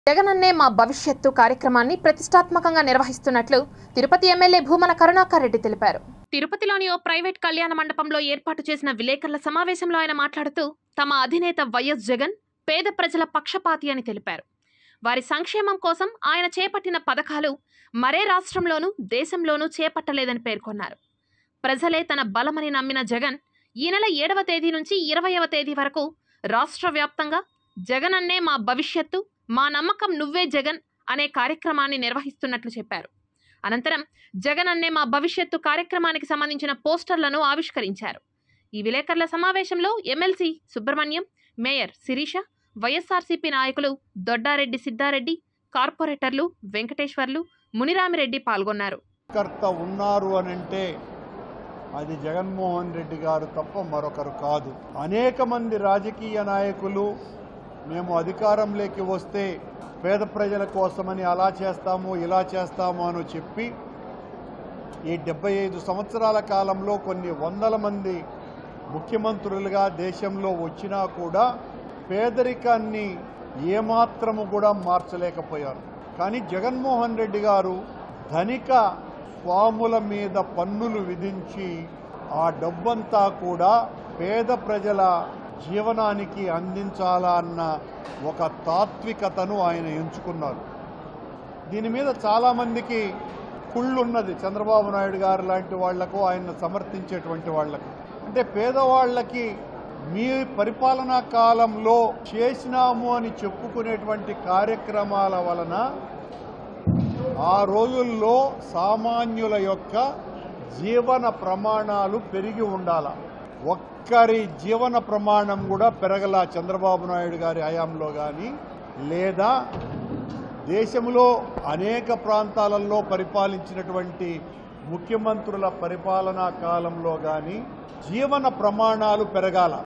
జగనన్నే మా భవిష్యత్తు కార్యక్రమాన్ని ప్రతిష్టాత్మకంగా నిర్వహిస్తున్నట్లు తిరుపతి ఎమ్మెల్యే భూమన కరుణాకర్ రెడ్డి తెలిపారు తిరుపతిలోని ఓ ప్రైవేట్ కళ్యాణ మండపంలో ఏర్పాటు చేసిన విలేకరుల సమావేశంలో ఆయన మాట్లాడుతూ తమ అధినేత వైఎస్ జగన్ పేద ప్రజల పక్షపాతి అని తెలిపారు వారి సంక్షేమం కోసం ఆయన చేపట్టిన పథకాలు మరే రాష్ట్రంలోనూ దేశంలోనూ చేపట్టలేదని పేర్కొన్నారు ప్రజలే తన బలమని నమ్మిన జగన్ ఈ నెల ఏడవ తేదీ నుంచి ఇరవైవ తేదీ వరకు రాష్ట్ర వ్యాప్తంగా జగనన్నే మా భవిష్యత్తు మా నమ్మకం నువ్వే జగన్ అనే కార్యక్రమాన్ని నిర్వహిస్తున్నట్లు చెప్పారు అనంతరం జగన్ అన్నే మా భవిష్యత్తు కార్యక్రమానికి సంబంధించిన పోస్టర్లను ఆవిష్కరించారు ఈ విలేకరుల సమావేశంలో MLC Subrahmanyam mayor Sirisha YSRCP నాయకులు దొడ్డారెడ్డి సిద్ధారెడ్డి కార్పొరేటర్లు వెంకటేశ్వర్లు మునిరామిరెడ్డి పాల్గొన్నారు కర్త ఉన్నారు అని అంటే అది జగన్మోహన్ రెడ్డి గారు తప్ప మరొకరు కాదు అనేక మంది రాజకీయ నాయకులు మేము అధికారంలోకి వస్తే పేద ప్రజల కోసమని అలా చేస్తాము ఇలా చేస్తాము అని చెప్పి ఈ డెబ్బై ఐదు సంవత్సరాల కాలంలో కొన్ని వందల మంది ముఖ్యమంత్రులుగా దేశంలో వచ్చినా కూడా పేదరికాన్ని ఏమాత్రము కూడా మార్చలేకపోయారు కానీ జగన్మోహన్ రెడ్డి గారు ధనిక స్వాముల మీద పన్నులు విధించి ఆ డబ్బంతా కూడా పేద ప్రజల జీవనానికి అందించాలా అన్న ఒక తాత్వికతను ఆయన ఎంచుకున్నారు దీని మీద చాలామందికి కుళ్ళున్నది చంద్రబాబు నాయుడు గారు లాంటి వాళ్లకు ఆయన సమర్థించేటువంటి వాళ్లకు అంటే పేదవాళ్ళకి మీ పరిపాలనా కాలంలో చేసినాము అని చెప్పుకునేటువంటి కార్యక్రమాల వలన ఆ రోజుల్లో సామాన్యుల యొక్క జీవన ప్రమాణాలు పెరిగి ఉండాల ఒక్కరి జీవన ప్రమాణం కూడా పెరగల చంద్రబాబు నాయుడు గారి హయాంలో కానీ లేదా దేశంలో అనేక ప్రాంతాలలో పరిపాలించినటువంటి ముఖ్యమంత్రుల పరిపాలనా కాలంలో కానీ జీవన ప్రమాణాలు పెరగాల